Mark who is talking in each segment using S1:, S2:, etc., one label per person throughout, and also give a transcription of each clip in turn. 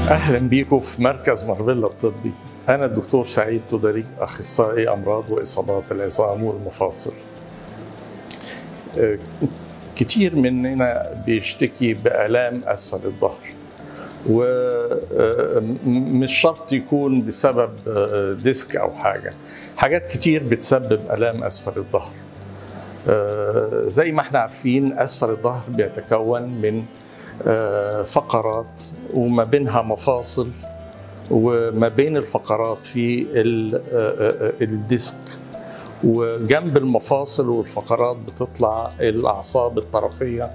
S1: اهلا بيكم في مركز مارفيلا الطبي انا الدكتور سعيد تودري اخصائي امراض واصابات العظام والمفاصل آه، كتير مننا بيشتكي بالام اسفل الظهر ومش شرط يكون بسبب آه، ديسك او حاجه حاجات كتير بتسبب الام اسفل الظهر آه، زي ما احنا عارفين اسفل الظهر بيتكون من آه، فقرات وما بينها مفاصل وما بين الفقرات في ال- آه، آه، الديسك وجنب المفاصل والفقرات بتطلع الاعصاب الطرفيه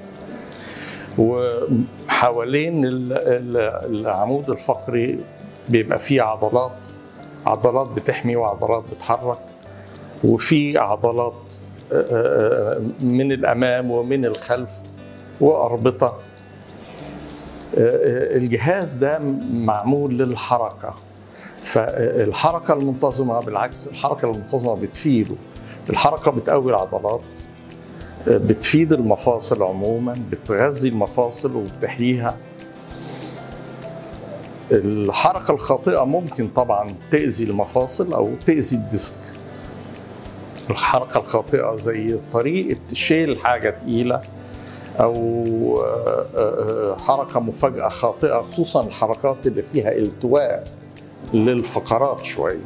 S1: وحوالين ال- ال- العمود الفقري بيبقى فيه عضلات عضلات بتحمي وعضلات بتحرك وفي عضلات آه، آه، من الامام ومن الخلف واربطه آه، الجهاز ده معمول للحركه فالحركه المنتظمه بالعكس الحركه المنتظمه بتفيده الحركه بتقوي العضلات آه، بتفيد المفاصل عموما بتغذي المفاصل وبتحييها الحركه الخاطئه ممكن طبعا تاذي المفاصل او تاذي الديسك الحركه الخاطئه زي طريقه شيل حاجه تقيله او آه، آه، حركه مفاجاه خاطئه خصوصا الحركات اللي فيها التواء للفقرات شويه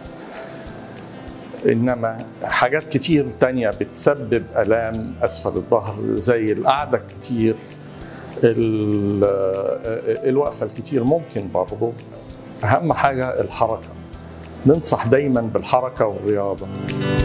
S1: انما حاجات كتير تانية بتسبب الام اسفل الظهر زي القعده كتير ال- آه، الوقفه الكتير ممكن برضه اهم حاجه الحركه ننصح دايما بالحركه والرياضه